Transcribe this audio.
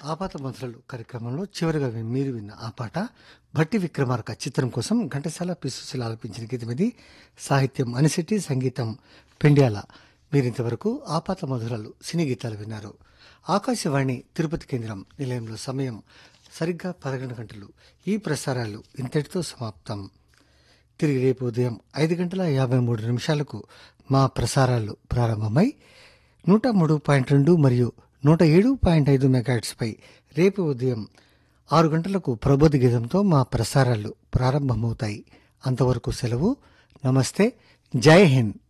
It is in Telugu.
ఆపాత మంత్రులు కార్యక్రమంలో చివరిగా వి- మీరు విన్న ఆ పాట భట్టి విక్రమార్క చిత్రం కోసం ఘంటసాల పిసుశిల ఆలపించిన గీతం ఇది సాహిత్యం అనిశెట్టి సంగీతం పెండ్యాల మీరింతవరకు ఆపాత మధురాలు సినీ గీతాలు విన్నారు ఆకాశవాణి తిరుపతి కేంద్రం నిలయంలో సమయం సరిగ్గా పదకొండు గంటలు ఈ ప్రసారాలు ఇంతటితో సమాప్తం తిరిగి రేపు ఉదయం ఐదు గంటల యాభై మూడు నిమిషాలకు మా ప్రసారాలు ప్రారంభమై నూట మూడు పాయింట్ రెండు మరియు నూట ఏడు పాయింట్ ఐదు మెగాట్స్పై రేపు ఉదయం ఆరు గంటలకు ప్రబోధ గీతంతో మా ప్రసారాలు ప్రారంభమవుతాయి అంతవరకు సెలవు నమస్తే జై హింద్